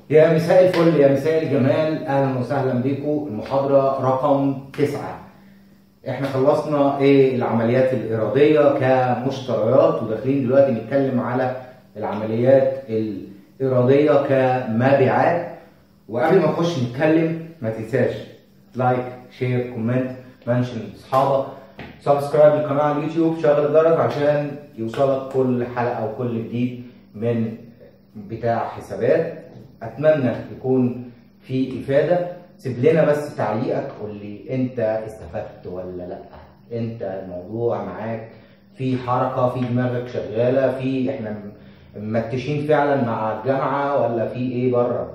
يا مساء الفل يا مساء الجمال اهلا وسهلا بيكم المحاضره رقم تسعة احنا خلصنا ايه العمليات الاراديه كمشتريات وداخلين دلوقتي نتكلم على العمليات الاراديه كمبيعات وقبل ما نخش نتكلم ما تنساش لايك شير كومنت منشن اصحابك سبسكرايب للقناه على اليوتيوب شغل الجرس عشان يوصلك كل حلقه وكل جديد من بتاع حسابات اتمنى يكون في افاده سيب لنا بس تعليقك قول لي انت استفدت ولا لا انت الموضوع معاك في حركه في دماغك شغاله في احنا ممتشين فعلا مع الجامعه ولا في ايه بره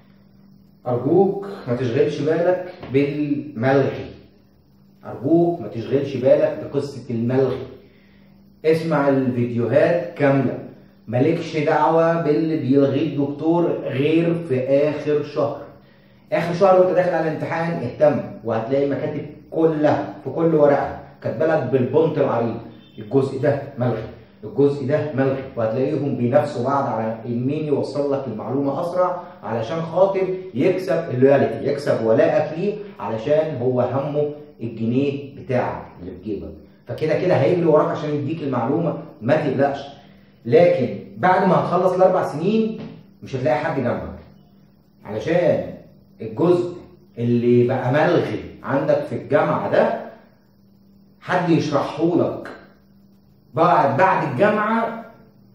ارجوك ما تشغلش بالك بالملغي ارجوك ما تشغلش بالك بقصه الملغي اسمع الفيديوهات كامله مالكش دعوه باللي بيلغيه الدكتور غير في اخر شهر اخر شهر وانت داخل على الامتحان اهتم وهتلاقي المكاتب كلها في كل ورقه كاتبه لك بالبونت العريض الجزء ده ملغي الجزء ده ملغي وهتلاقيهم بينافسوا بعض على مين يوصل لك المعلومه اسرع علشان خاطر يكسب اللويالتي يكسب ولائك ليه علشان هو همه الجنيه بتاعك اللي في جيبك فكده كده هيجري وراك عشان يديك المعلومه ما تقلقش لكن بعد ما هتخلص الاربع سنين مش هتلاقي حد جنبك علشان الجزء اللي بقى ملغي عندك في الجامعه ده حد يشرحه لك بعد بعد الجامعه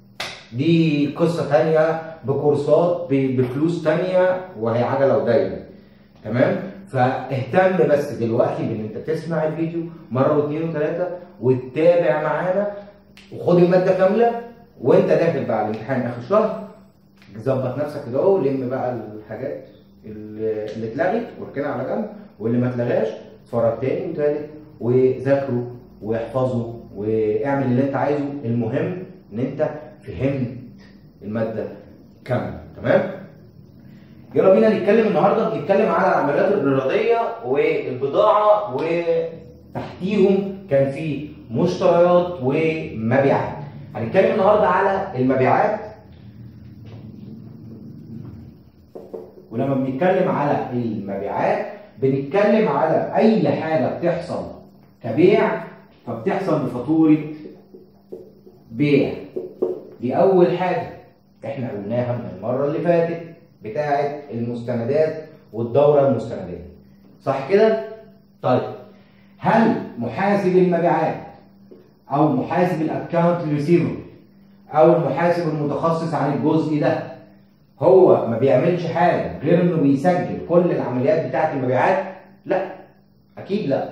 دي قصه تانية بكورسات بفلوس تانية وهي عجله ودايره تمام فاهتم بس دلوقتي بان انت تسمع الفيديو مره واثنين وثلاثه وتتابع معانا وخد الماده كامله وانت داخل بقى على الامتحان اخر شهر ظبط نفسك كده اهو لم بقى الحاجات اللي اللي اتلغت واركنها على جنب واللي ما اتلغاش اتفرج تاني وتالت وذاكره واحفظه واعمل اللي انت عايزه المهم ان انت فهمت الماده كامله تمام يلا بينا نتكلم النهارده بنتكلم على العمليات الرياضيه والبضاعه وتحتيهم كان في مشتريات ومبيعات هنتكلم النهارده على المبيعات ولما بنتكلم على المبيعات بنتكلم على اي حاجه بتحصل كبيع فبتحصل بفاتوره بيع دي اول حاجه احنا قلناها من المره اللي فاتت بتاعه المستندات والدوره المستنديه صح كده طيب هل محاسب المبيعات او محاسب الاكونت ريسيفر او المحاسب المتخصص عن الجزء ده هو ما بيعملش حاجه غير انه بيسجل كل العمليات بتاعه المبيعات لا اكيد لا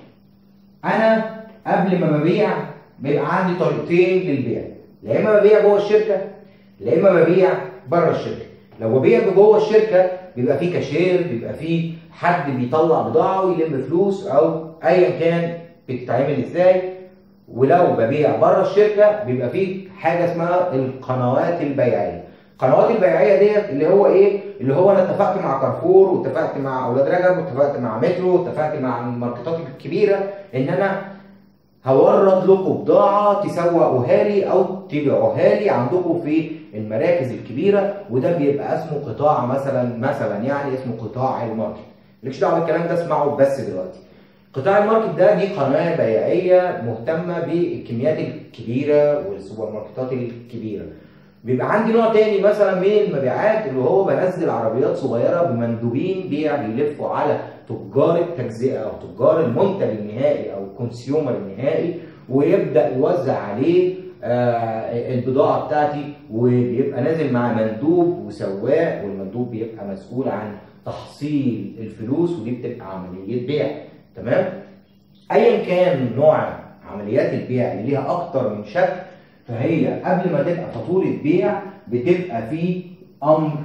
انا قبل ما ببيع بيبقى عندي طريقتين للبيع لا اما ببيع جوه الشركه لا اما ببيع بره الشركه لو ببيع جوه الشركه بيبقى في كاشير بيبقى في حد بيطلع بضاعه ويلم فلوس او ايا كان بتتعمل ازاي ولو ببيع بره الشركه بيبقى في حاجه اسمها القنوات البيعيه القنوات البيعيه ديت اللي هو ايه اللي هو انا اتفقت مع كارفور واتفقت مع اولاد رجب واتفقت مع مترو واتفقت مع الماركتات الكبيره ان انا هورد لكم بضاعه تسوقوها لي او تبيعوها لي عندكم في المراكز الكبيره وده بيبقى اسمه قطاع مثلا مثلا يعني اسمه قطاع الماركت مالكش دعوه بالكلام ده اسمعه بس دلوقتي قطاع الماركت ده دي قناه بيعيه مهتمه بالكميات الكبيره والسوبر ماركتات الكبيره بيبقى عندي نوع تاني مثلا من المبيعات اللي هو بنزل عربيات صغيره بمندوبين بيع بيلفوا على تجار التجزئه او تجار المنتج النهائي او الكونسيومر النهائي ويبدا يوزع عليه آه البضاعه بتاعتي وبيبقى نازل مع مندوب وسواق والمندوب بيبقى مسؤول عن تحصيل الفلوس ودي بتبقى عمليه بيع تمام ايا كان نوع عمليات البيع اللي ليها اكتر من شكل فهي قبل ما تبقى فاتوره بيع بتبقى في امر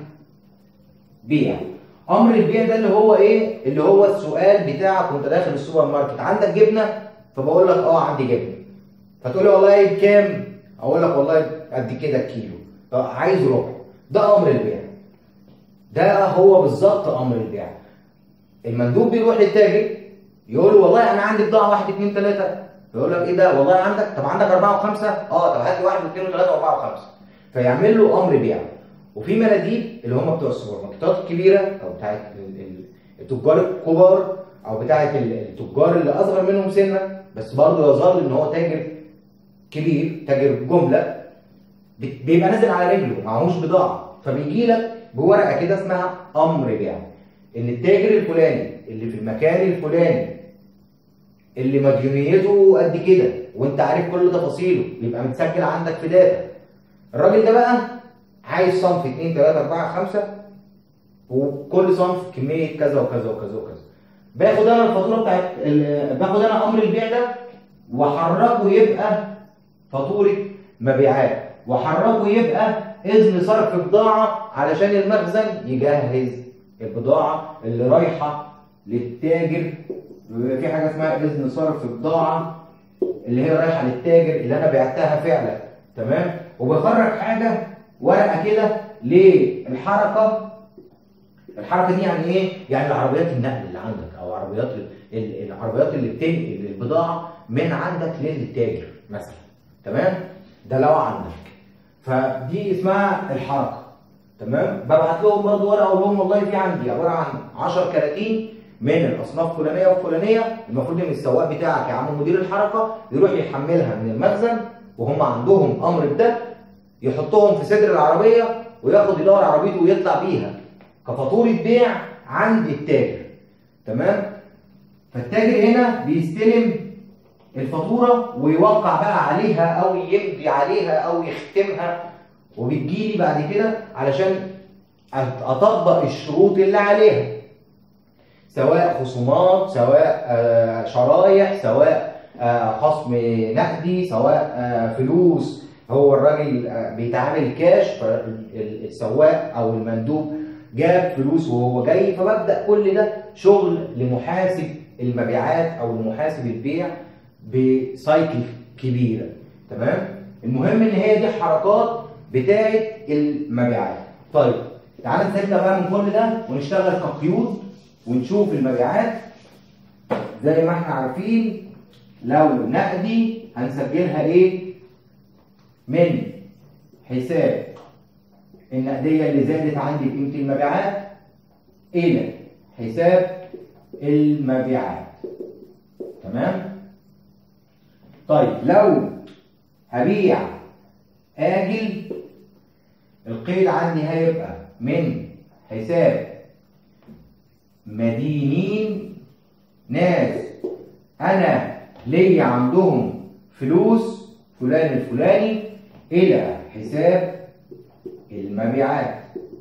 بيع امر البيع ده اللي هو ايه اللي هو السؤال بتاعك وانت داخل السوبر ماركت عندك جبنه فبقول لك اه عندي جبنه فتقول لي والله بكام اقول لك والله قد كده الكيلو طب عايز ربع ده امر البيع ده هو بالظبط امر البيع المندوب بيروح للتاجر يقول له والله انا عندي بضاعه واحد اثنين ثلاثه يقول لك ايه ده والله عندك طب عندك اربعه وخمسه اه طب هات لي واحد واثنين وثلاثه واربعه وخمسه فيعمل له امر بيع وفي مناديب اللي هم بتوع السوبر ماركتات الكبيره او بتاعت ال- ال- التجار الكبار او بتاعت ال- التجار اللي اصغر منهم سنا بس برضه يظل ان هو تاجر كبير تاجر جمله بت- بيبقى نازل على رجله معهوش بضاعه فبيجي لك بورقه كده اسمها امر بيع ان التاجر الفلاني اللي في المكان الفلاني اللي مديونيته قد كده وانت عارف كل تفاصيله بيبقى متسجل عندك في داتا الراجل ده بقى عايز صنف 2 3 4 5 وكل صنف كميه كذا وكذا وكذا وكذا باخد انا الفاتوره بتاعت ال- باخد انا امر البيع ده واحركه يبقى فاتوره مبيعات واحركه يبقى اذن صرف بضاعه علشان المخزن يجهز البضاعه اللي رايحه للتاجر في حاجه اسمها اذن صرف بضاعه اللي هي رايحه للتاجر اللي انا بعتها فعلا تمام وبخرج حاجه ورقه كده للحركه الحركه دي يعني ايه؟ يعني العربيات النقل اللي عندك او عربيات ال- ال- العربيات اللي بتنقل البضاعه من عندك للتاجر مثلا تمام؟ ده لو عندك فدي اسمها الحركه تمام؟ ببعت لهم برضه ورقه اقول لهم والله في عندي عباره عن 10 كراتين من الاصناف الفلانيه والفلانيه المفروض ان السواق بتاعك يا عم مدير الحركه يروح يحملها من المخزن وهم عندهم امر بده يحطهم في صدر العربيه وياخد يدور عربيته ويطلع بيها كفاتوره بيع عند التاجر تمام فالتاجر هنا بيستلم الفاتوره ويوقع بقى عليها او يمضي عليها او يختمها وبتجيلي بعد كده علشان اطبق الشروط اللي عليها سواء خصومات سواء آه، شرايح سواء آه، خصم نقدي سواء آه، فلوس هو الراجل آه، بيتعامل كاش فالسواق او المندوب جاب فلوس وهو جاي فببدا كل ده شغل لمحاسب المبيعات او لمحاسب البيع بسايكل كبيره تمام المهم ان هي دي حركات بتاعه المبيعات طيب تعال نسيبنا بقى من كل ده ونشتغل كقيود ونشوف المبيعات زي ما احنا عارفين لو نقدي هنسجلها ايه من حساب النقديه اللي زادت عندي قيمه المبيعات الى حساب المبيعات تمام طيب لو هبيع اجل القيد عندي هيبقى من حساب مدينين ناس انا ليا عندهم فلوس فلان الفلاني الى حساب المبيعات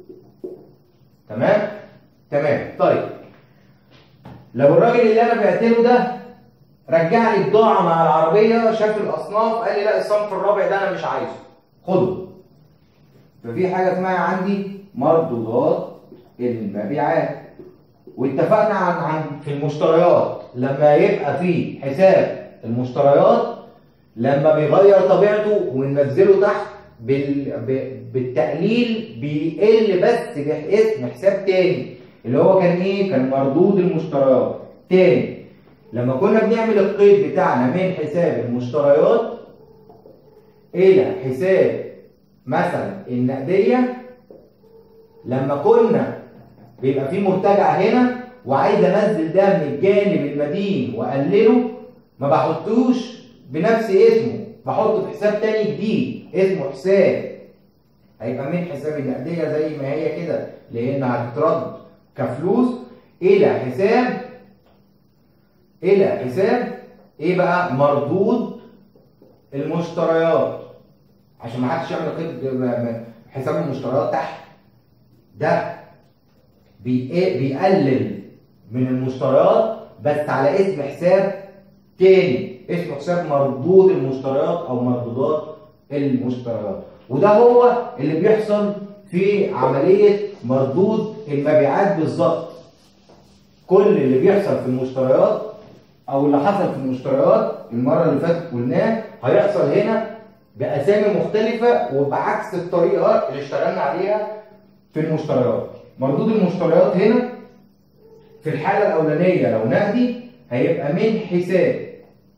تمام تمام طيب لو الراجل اللي انا بعت له ده رجع لي بضاعه مع العربيه شاف الاصناف قال لي لا الصنف الرابع ده انا مش عايزه خده ففي حاجه اسمها عندي مردودات المبيعات واتفقنا عن عن في المشتريات لما يبقى في حساب المشتريات لما بيغير طبيعته وننزله تحت بال... ب- بالتقليل بيقل بس باسم حساب تاني اللي هو كان ايه؟ كان مردود المشتريات تاني لما كنا بنعمل القيد بتاعنا من حساب المشتريات الى حساب مثلا النقديه لما كنا بيبقى في مرتجع هنا وعايز انزل ده من الجانب المدين واقلله ما بحطوش بنفس اسمه بحطه في حساب تاني جديد اسمه حساب هيبقى من حساب النقديه زي ما هي كده لانها هتترد كفلوس الى حساب الى حساب ايه بقى مردود المشتريات عشان ما حدش يعمل قيد م- م- حساب المشتريات تحت ده بي- بيقلل من المشتريات بس على اسم حساب تاني اسمه حساب مردود المشتريات او مردودات المشتريات وده هو اللي بيحصل في عملية مردود المبيعات بالظبط كل اللي بيحصل في المشتريات او اللي حصل في المشتريات المرة اللي فاتت قلناه هيحصل هنا بأسامي مختلفة وبعكس الطريقة اللي اشتغلنا عليها في المشتريات مردود المشتريات هنا في الحالة الأولانية لو نقدي هيبقى من حساب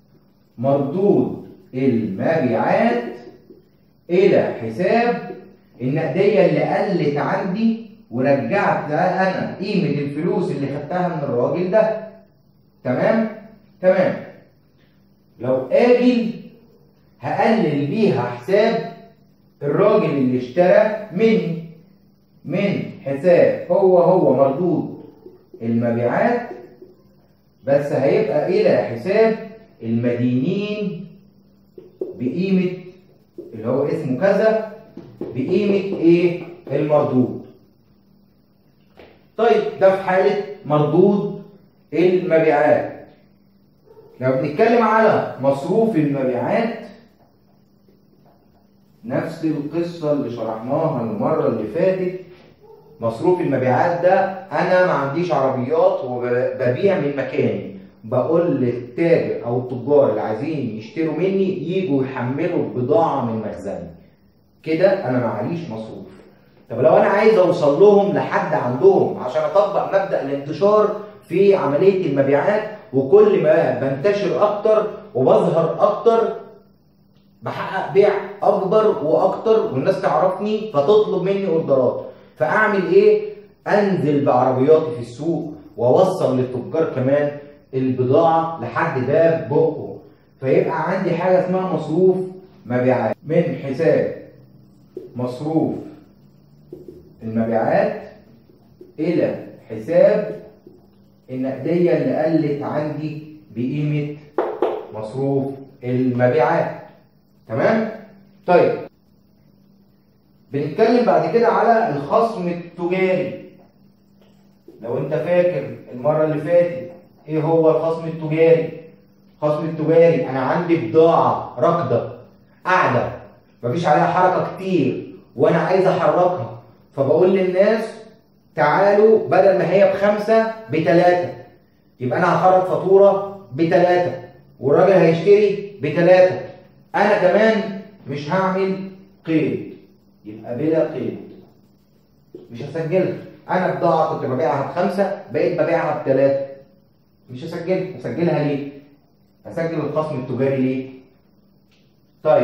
مردود المبيعات إلى حساب النقديه اللي قلت عندي ورجعت انا قيمه الفلوس اللي خدتها من الراجل ده تمام تمام لو اجي هقلل بيها حساب الراجل اللي اشترى مني من حساب هو هو مردود المبيعات بس هيبقى الى حساب المدينين بقيمه اللي هو اسمه كذا بقيمه ايه المردود طيب ده في حاله مردود المبيعات لو بنتكلم على مصروف المبيعات نفس القصة اللي شرحناها المرة اللي فاتت مصروف المبيعات ده أنا ما عنديش عربيات وببيع من مكاني بقول للتاجر أو التجار اللي عايزين يشتروا مني يجوا يحملوا البضاعة من مخزني كده أنا معليش مصروف طب لو أنا عايز أوصل لهم لحد عندهم عشان أطبق مبدأ الانتشار في عملية المبيعات وكل ما بنتشر أكتر وبظهر أكتر بحقق بيع اكبر واكتر والناس تعرفني فتطلب مني اوردرات فاعمل ايه انزل بعربياتي في السوق واوصل للتجار كمان البضاعه لحد باب بقه فيبقى عندي حاجه اسمها مصروف مبيعات من حساب مصروف المبيعات الى حساب النقديه اللي قلت عندي بقيمه مصروف المبيعات تمام طيب بنتكلم بعد كده على الخصم التجاري لو انت فاكر المره اللي فاتت ايه هو الخصم التجاري الخصم التجاري انا عندي بضاعه راكده قاعده مفيش عليها حركه كتير وانا عايز احركها فبقول للناس تعالوا بدل ما هي بخمسه بتلاته يبقى انا هخرج فاتوره بتلاته والراجل هيشتري بتلاته انا كمان مش هعمل قيد يبقى بلا قيد مش هسجلها انا بضاعه كنت ببيعها بخمسه بقيت ببيعها بثلاثه مش هسجلها هسجلها ليه؟ هسجل الخصم التجاري ليه؟ طيب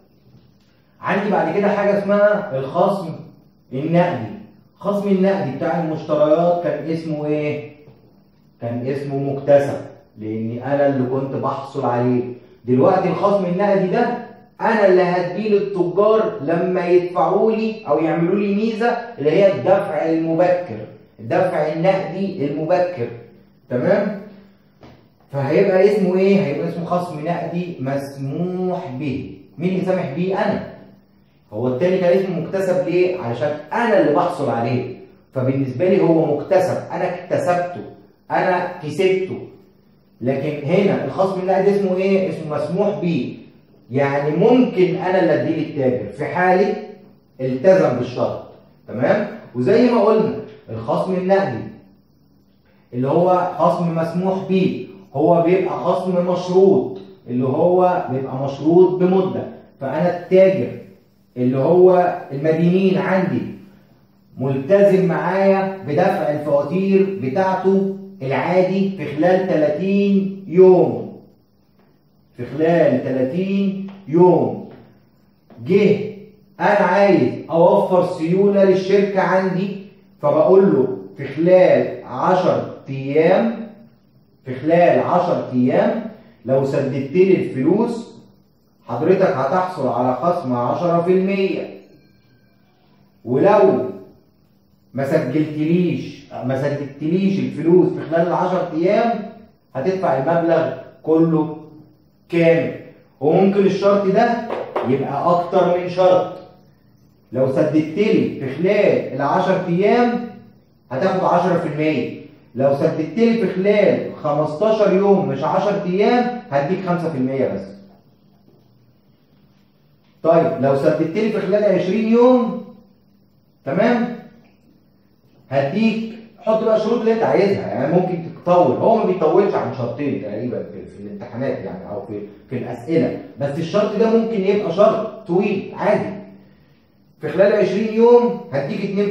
عندي بعد كده حاجه اسمها الخصم النقدي خصم النقدي بتاع المشتريات كان اسمه ايه؟ كان اسمه مكتسب لاني انا اللي كنت بحصل عليه دلوقتي الخصم النقدي ده انا اللي هديه للتجار لما يدفعوا لي او يعملوا لي ميزه اللي هي الدفع المبكر الدفع النقدي المبكر تمام فهيبقى اسمه ايه هيبقى اسمه خصم نقدي مسموح به مين اللي سامح بيه انا هو التاني كان اسمه مكتسب ليه علشان انا اللي بحصل عليه فبالنسبه لي هو مكتسب انا اكتسبته انا كسبته لكن هنا الخصم النقدي اسمه ايه اسمه مسموح به يعني ممكن انا اللي اديه للتاجر في حاله التزم بالشرط تمام وزي ما قلنا الخصم النقدي اللي هو خصم مسموح به هو بيبقى خصم مشروط اللي هو بيبقى مشروط بمده فانا التاجر اللي هو المدينين عندي ملتزم معايا بدفع الفواتير بتاعته العادي في خلال 30 يوم في خلال 30 يوم جه انا عايز اوفر سيوله للشركه عندي فبقول له في خلال 10 ايام في خلال 10 ايام لو سددت لي الفلوس حضرتك هتحصل على خصم 10% ولو ما سجلتليش ما سددتليش الفلوس في خلال ال 10 ايام هتدفع المبلغ كله كامل وممكن الشرط ده يبقى اكتر من شرط لو سددت لي في خلال ال 10 ايام هتاخد 10% لو سددت لي في خلال 15 يوم مش 10 ايام هديك 5% بس طيب لو سددت لي في خلال 20 يوم تمام هديك حط بقى الشروط اللي انت عايزها يعني ممكن تطول هو ما بيطولش عن شرطين تقريبا في, في الامتحانات يعني او في في الاسئله بس الشرط ده ممكن يبقى شرط طويل عادي في خلال 20 يوم هديك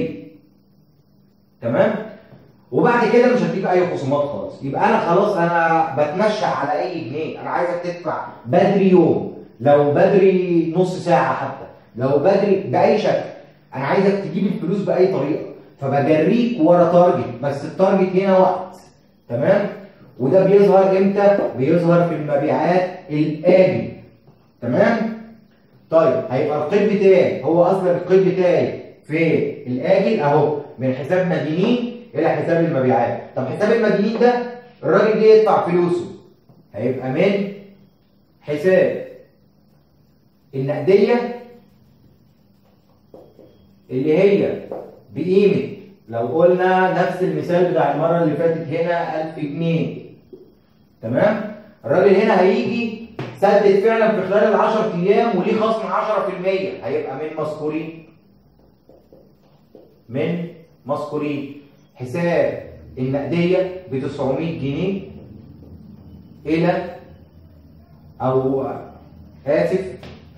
2% تمام وبعد كده مش هديك اي خصومات خالص يبقى انا خلاص انا بتمشى على اي جنيه انا عايزك تدفع بدري يوم لو بدري نص ساعه حتى لو بدري باي شكل انا عايزك تجيب الفلوس باي طريقه فبجريك ورا تارجت بس التارجت هنا وقت تمام وده بيظهر امتى بيظهر في المبيعات الاجل تمام طيب هيبقى القيد بتاعي هو اصلا القيد بتاعي في الاجل اهو من حساب مدينين الى حساب المبيعات طب حساب المدينين ده الراجل جه يدفع فلوسه هيبقى من حساب النقديه اللي هي بقيمه لو قلنا نفس المثال بتاع المره اللي فاتت هنا 1000 جنيه تمام الراجل هنا هيجي سدد فعلا في خلال ال 10 ايام وليه خصم 10% هيبقى من مذكورين من مذكورين حساب النقديه ب 900 جنيه الى او اسف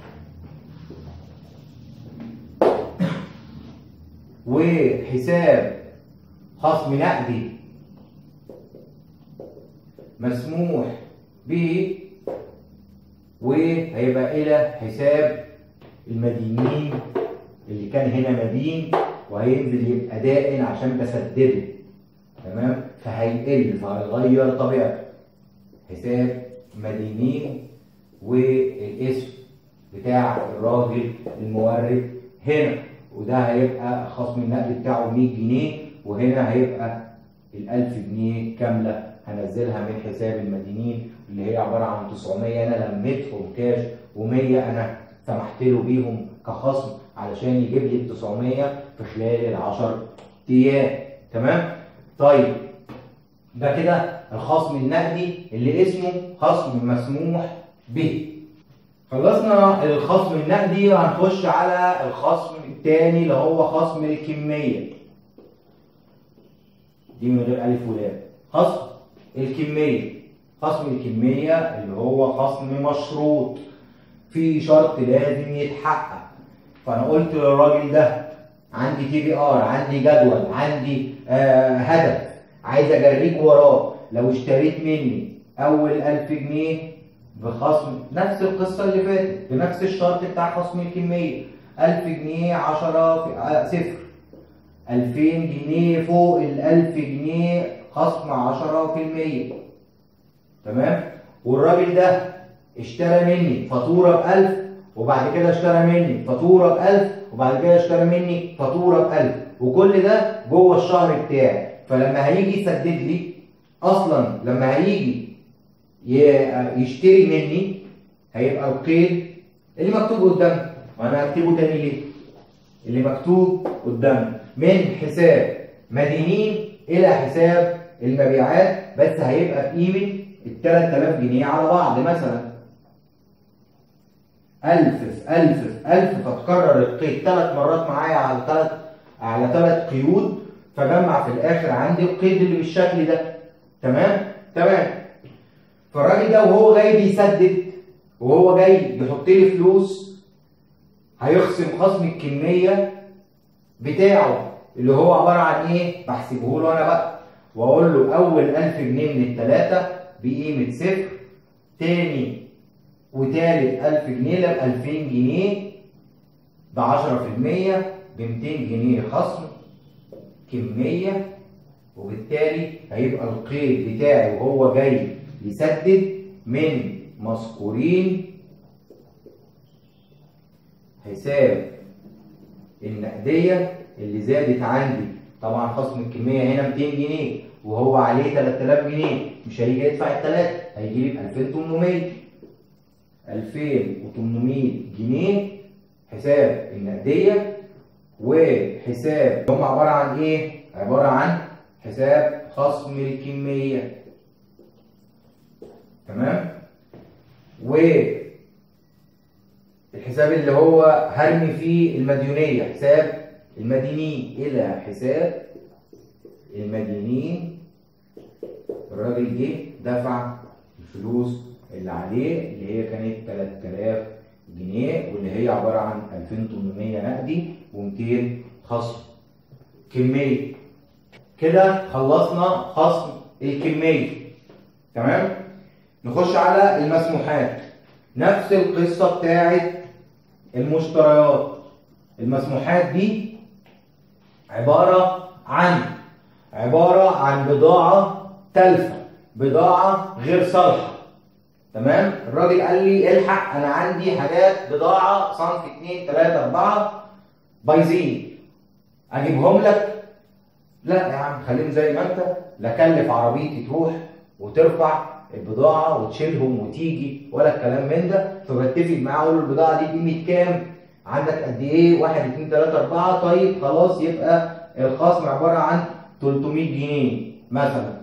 وحساب خصم نقدي مسموح به وهيبقى الى حساب المدينين اللي كان هنا مدين وهينزل يبقى دائن عشان بسدده تمام فهيقل فهيغير طبيعته حساب مدينين والاسم بتاع الراجل المورد هنا وده هيبقى خصم النقد بتاعه 100 جنيه وهنا هيبقى ال 1000 جنيه كامله هنزلها من حساب المدينين اللي هي عباره عن 900 انا لميتهم كاش و100 انا سمحت له بيهم كخصم علشان يجيب لي ال 900 في خلال ال 10 ايام تمام؟ طيب ده كده الخصم النقدي اللي اسمه خصم مسموح به خلصنا الخصم النقدي وهنخش على الخصم الثاني اللي هو خصم الكمية دي من غير ألف ولام خصم الكمية خصم الكمية اللي هو خصم مشروط في شرط لازم يتحقق فأنا قلت للراجل ده عندي تي بي ار عندي جدول عندي آه هدف عايز اجريك وراه لو اشتريت مني اول 1000 جنيه بخصم نفس القصه اللي فاتت بنفس الشرط بتاع خصم الكميه 1000 جنيه 10 في آه صفر 2000 جنيه فوق ال 1000 جنيه خصم 10% تمام والراجل ده اشترى مني فاتوره ب 1000 وبعد كده اشترى مني فاتوره ب 1000 وبعد كده اشترى مني فاتوره ب 1000 وكل ده جوه الشهر بتاعي فلما هيجي يسدد لي اصلا لما هيجي يشتري مني هيبقى القيد اللي مكتوب قدامي وانا هكتبه تاني ليه؟ اللي مكتوب قدامي من حساب مدينين الى حساب المبيعات بس هيبقى بقيمه ال 3000 جنيه على بعض مثلا 1000 في 1000 في 1000 فتكرر القيد ثلاث مرات معايا على ثلاث على ثلاث قيود فجمع في الاخر عندي القيد اللي بالشكل ده تمام تمام فالراجل ده وهو جاي بيسدد وهو جاي يحط لي فلوس هيخصم خصم الكميه بتاعه اللي هو عباره عن ايه بحسبه له انا بقى واقول له اول 1000 جنيه من الثلاثه بقيمه صفر تاني وتالت 1000 جنيه ل 2000 جنيه ب 10% ب 200 جنيه خصم كميه وبالتالي هيبقى القيد بتاعي وهو جاي يسدد من مذكورين حساب النقديه اللي زادت عندي طبعا خصم الكميه هنا 200 جنيه وهو عليه 3000 جنيه مش هيجي يدفع الثلاثه هيجي لي ب 2800 2800 جنيه حساب النقديه وحساب هم عباره عن ايه؟ عباره عن حساب خصم الكميه تمام؟ و الحساب اللي هو هرمي فيه المديونيه حساب المدينين الى حساب المدينين الراجل جه دفع الفلوس اللي عليه اللي هي كانت 3000 جنيه واللي هي عباره عن 2800 نقدي و200 خصم كميه كده خلصنا خصم الكميه تمام نخش على المسموحات نفس القصه بتاعت المشتريات المسموحات دي عباره عن عباره عن بضاعه تلفه بضاعه غير صالحه تمام الراجل قال لي الحق انا عندي حاجات بضاعه صنف 2 3 4 بايظين اجيبهم لك لا يا عم خليهم زي ما انت لا كلف عربيتي تروح وترفع البضاعه وتشيلهم وتيجي ولا الكلام من ده فبتفق معاه اقول له البضاعه دي قيمه كام؟ عندك قد ايه؟ 1 2 3 4 طيب خلاص يبقى الخصم عباره عن 300 جنيه مثلا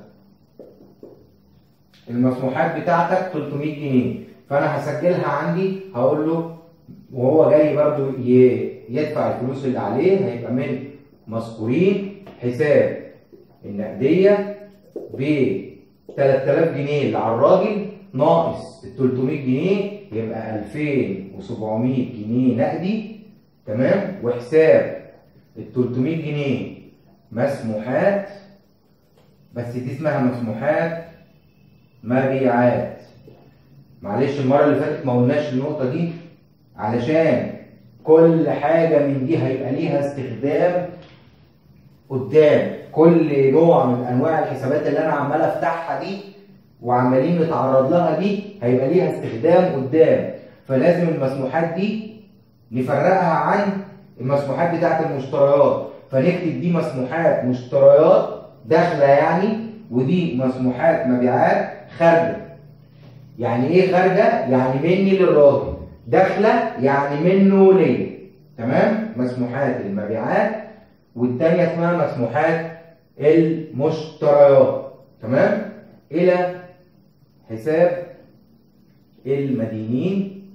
المسموحات بتاعتك 300 جنيه فانا هسجلها عندي هقول له وهو جاي برضو يدفع الفلوس اللي عليه هيبقى من مذكورين حساب النقديه ب 3000 جنيه اللي على الراجل ناقص ال 300 جنيه يبقى 2700 جنيه نقدي تمام وحساب ال 300 جنيه مسموحات بس دي اسمها مسموحات مبيعات معلش المره اللي فاتت ما قلناش النقطه دي علشان كل حاجه من دي هيبقى ليها استخدام قدام كل نوع من انواع الحسابات اللي انا عمال افتحها دي وعمالين نتعرض لها دي هيبقى ليها استخدام قدام فلازم المسموحات دي نفرقها عن المسموحات بتاعت المشتريات فنكتب دي مسموحات مشتريات داخله يعني ودي مسموحات مبيعات خارجه يعني ايه خارجه يعني مني للراجل داخله يعني منه ليا تمام مسموحات المبيعات والتانية اسمها مسموحات المشتريات تمام الى حساب المدينين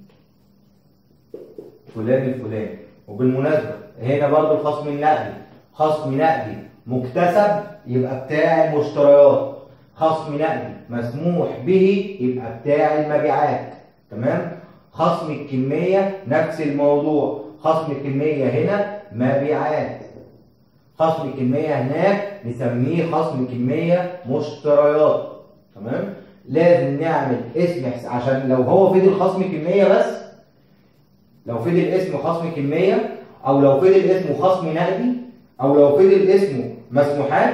فلان الفلاني وبالمناسبه هنا برضو الخصم النقدي خصم نقدي مكتسب يبقى بتاع المشتريات خصم نقدي مسموح به يبقى بتاع المبيعات تمام خصم الكمية نفس الموضوع خصم الكمية هنا مبيعات خصم الكمية هناك نسميه خصم كمية مشتريات تمام لازم نعمل اسم عشان لو هو فضل خصم كمية بس لو فضل اسم خصم كمية او لو فضل اسمه خصم نقدي او لو فضل اسمه مسموحات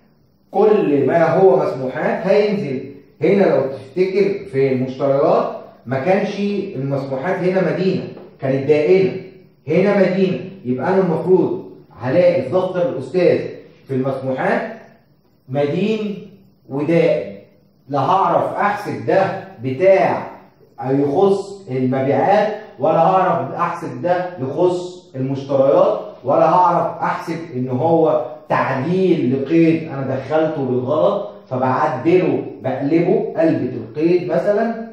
كل ما هو مسموحات هينزل هنا لو تفتكر في المشتريات ما كانش المسموحات هنا مدينه كانت دائنه هنا مدينه يبقى انا المفروض هلاقي في دفتر الاستاذ في المسموحات مدين ودائن لا هعرف احسب ده بتاع يخص المبيعات ولا هعرف احسب ده يخص المشتريات ولا هعرف احسب ان هو تعديل لقيد انا دخلته بالغلط فبعدله بقلبه قلبة القيد مثلا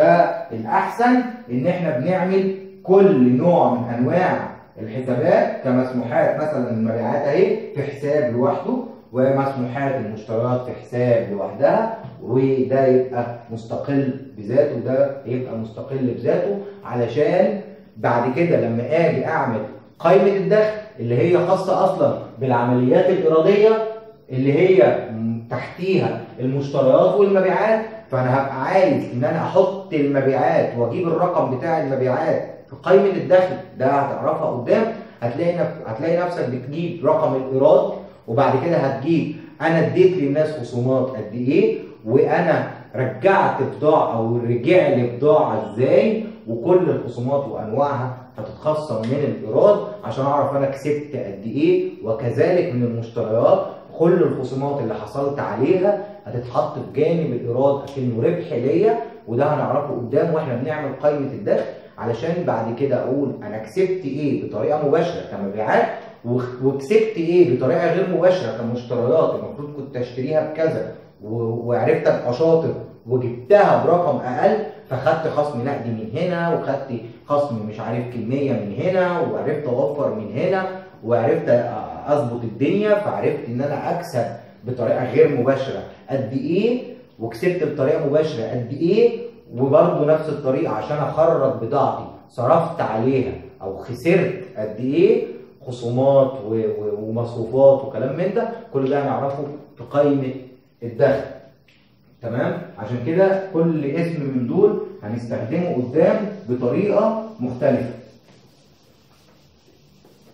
فالاحسن ان احنا بنعمل كل نوع من انواع الحسابات كمسموحات مثلا المبيعات اهي في حساب لوحده ومسموحات المشتريات في حساب لوحدها وده يبقى مستقل بذاته وده يبقى مستقل بذاته علشان بعد كده لما اجي اعمل قائمه الدخل اللي هي خاصه اصلا بالعمليات الاراديه اللي هي تحتيها المشتريات والمبيعات فانا هبقى عايز ان انا احط المبيعات واجيب الرقم بتاع المبيعات في قائمه الدخل ده هتعرفها قدام هتلاقي نف... هتلاقي نفسك بتجيب رقم الايراد وبعد كده هتجيب انا اديت للناس خصومات قد ايه وانا رجعت بضاعه او رجع لي بضاعه ازاي وكل الخصومات وانواعها هتتخصم من الايراد عشان اعرف انا كسبت قد ايه وكذلك من المشتريات كل الخصومات اللي حصلت عليها هتتحط في جانب الايراد اكنه ربح ليا وده هنعرفه قدام واحنا بنعمل قائمه الدخل علشان بعد كده اقول انا كسبت ايه بطريقه مباشره كمبيعات وكسبت ايه بطريقه غير مباشره كمشتريات المفروض كنت اشتريها بكذا وعرفت ابقى شاطر وجبتها برقم اقل فخدت خصم نقدي من هنا وخدت خصم مش عارف كميه من هنا وعرفت اوفر من هنا وعرفت اظبط الدنيا فعرفت ان انا اكسب بطريقه غير مباشره قد ايه وكسبت بطريقه مباشره قد ايه وبرضه نفس الطريقه عشان اخرج بضاعتي صرفت عليها او خسرت قد ايه خصومات ومصروفات وكلام من ده كل ده هنعرفه في قائمه الدخل تمام عشان كده كل اسم من دول هنستخدمه قدام بطريقه مختلفه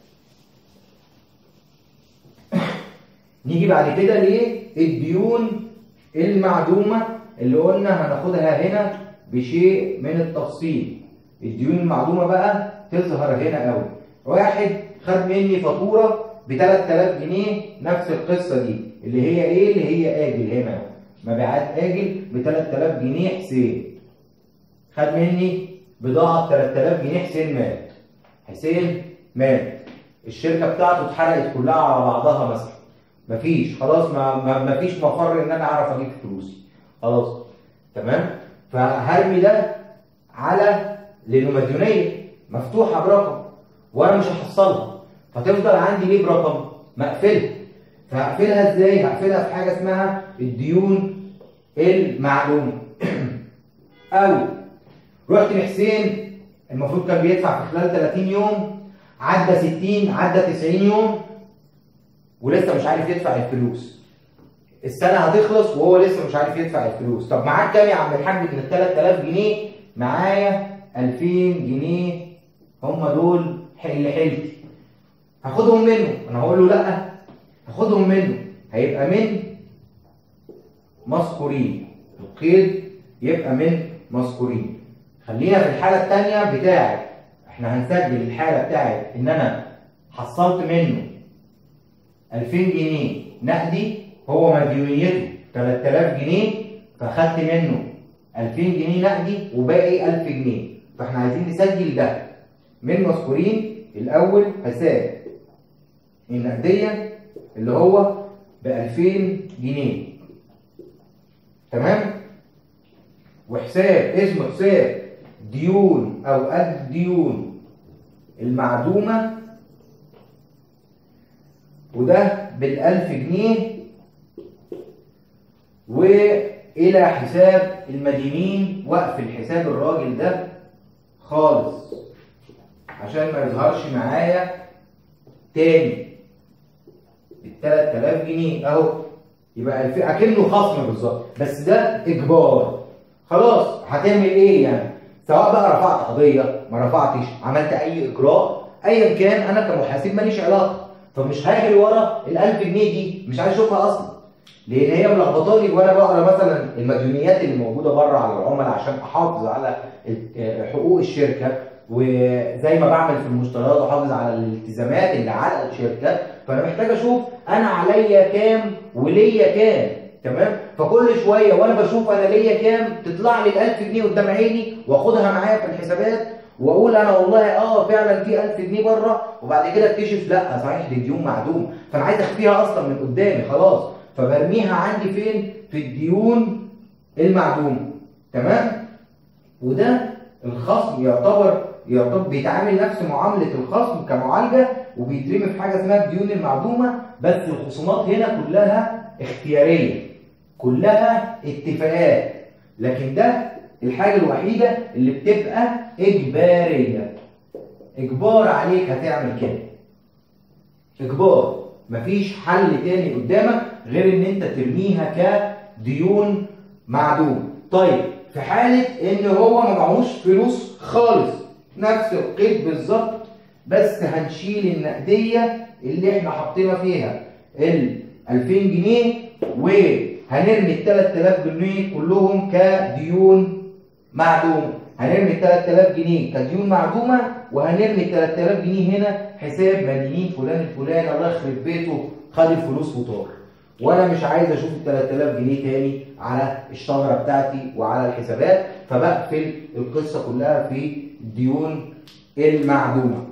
نيجي بعد كده للديون المعدومه اللي قلنا هناخدها هنا بشيء من التفصيل الديون المعدومه بقى تظهر هنا قوي واحد خد مني فاتوره ب 3000 جنيه نفس القصه دي اللي هي ايه اللي هي اجل هنا مبيعات اجل ب 3000 جنيه حسين خد مني بضاعه ب 3000 جنيه حسين مات حسين مات الشركه بتاعته اتحرقت كلها على بعضها مثلا مفيش خلاص ما ما مفيش مفر ان انا اعرف اجيب فلوسي خلاص تمام فهرمي ده على لانه مديونيه مفتوحه برقم وانا مش هحصلها فتفضل عندي ليه برقم مقفلها فهقفلها ازاي هقفلها في حاجه اسمها الديون المعلومه او رحت لحسين المفروض كان بيدفع في خلال 30 يوم عدى 60 عدى 90 يوم ولسه مش عارف يدفع الفلوس السنه هتخلص وهو لسه مش عارف يدفع الفلوس طب معاك كام يا عم الحاج من ال 3000 جنيه معايا 2000 جنيه هم دول اللي حيلتي هاخدهم منه انا هقول له لا هاخدهم منه هيبقى من مذكورين القيد يبقى من مذكورين خلينا في الحاله الثانيه بتاعت احنا هنسجل الحاله بتاعت ان انا حصلت منه 2000 جنيه نقدي هو مديونيته 3000 جنيه فاخدت منه 2000 جنيه نقدي وباقي 1000 جنيه فاحنا عايزين نسجل ده من مذكورين الاول حساب النقديه اللي هو ب 2000 جنيه تمام وحساب اسمه حساب ديون او الديون المعدومه وده بالألف جنيه وإلى حساب المدينين وقف الحساب الراجل ده خالص عشان ما يظهرش معايا تاني بالتلات آلاف جنيه أهو يبقى الف... أكنه خصم بالظبط بس ده إجبار خلاص هتعمل إيه يعني؟ سواء بقى رفعت قضية ما رفعتش عملت أي إجراء أيا كان أنا كمحاسب ماليش علاقة فمش هاجري ورا ال 1000 جنيه دي مش عايز اشوفها اصلا لان هي ملخبطاني وانا بقرا مثلا المديونيات اللي موجوده بره على العملاء عشان احافظ على حقوق الشركه وزي ما بعمل في المشتريات احافظ على الالتزامات اللي على الشركه فانا محتاج اشوف انا عليا كام وليا كام تمام فكل شويه وانا بشوف انا ليا كام تطلع لي ال 1000 جنيه قدام عيني واخدها معايا في الحسابات واقول انا والله اه فعلا في 1000 جنيه بره وبعد كده اكتشف لا صحيح دي ديون معدومه فانا عايز اخفيها اصلا من قدامي خلاص فبرميها عندي فين؟ في الديون المعدومه تمام؟ وده الخصم يعتبر يعتبر بيتعامل نفس معامله الخصم كمعالجه وبيترمي في حاجه اسمها الديون المعدومه بس الخصومات هنا كلها اختياريه كلها اتفاقات لكن ده الحاجة الوحيدة اللي بتبقى إجبارية إجبار عليك هتعمل كده إجبار مفيش حل تاني قدامك غير إن أنت ترميها كديون معدوم طيب في حالة إن هو ما معهوش فلوس خالص نفس القيد بالظبط بس هنشيل النقدية اللي إحنا حطينا فيها ال 2000 جنيه وهنرمي ال 3000 جنيه كلهم كديون معدومه هنرمي 3000 جنيه كديون معدومه وهنرمي 3000 جنيه هنا حساب مدينين فلان الفلاني الله يخرب بيته خد الفلوس وطار وانا مش عايز اشوف ال 3000 جنيه تاني على الشجره بتاعتي وعلى الحسابات فبقفل القصه كلها في الديون المعدومه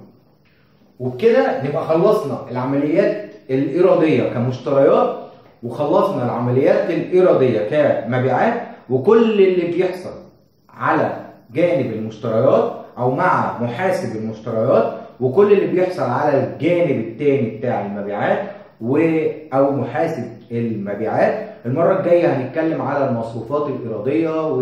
وبكده نبقى خلصنا العمليات الاراديه كمشتريات وخلصنا العمليات الاراديه كمبيعات وكل اللي بيحصل على جانب المشتريات او مع محاسب المشتريات وكل اللي بيحصل على الجانب الثاني بتاع المبيعات و او محاسب المبيعات المره الجايه هنتكلم على المصروفات الاراديه و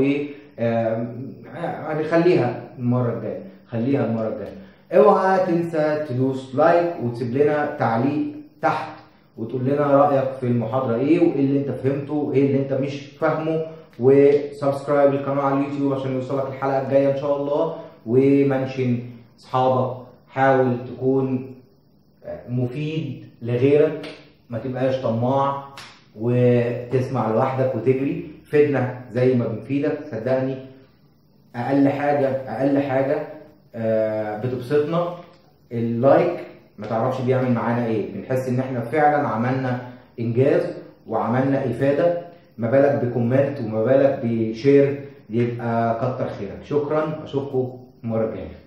هنخليها المره الجايه خليها المره الجايه اوعى تنسى تدوس لايك وتسيب لنا تعليق تحت وتقول لنا رايك في المحاضره ايه وايه اللي انت فهمته وايه اللي انت مش فاهمه وسبسكرايب للقناه على اليوتيوب عشان يوصلك الحلقه الجايه ان شاء الله ومنشن اصحابك حاول تكون مفيد لغيرك ما تبقاش طماع وتسمع لوحدك وتجري فدنا زي ما بنفيدك صدقني اقل حاجه اقل حاجه آه، بتبسطنا اللايك ما تعرفش بيعمل معانا ايه بنحس ان احنا فعلا عملنا انجاز وعملنا افاده ما بالك بكومنت وما بالك بشير يبقى كتر خيرك شكرا اشوفكم المره الجايه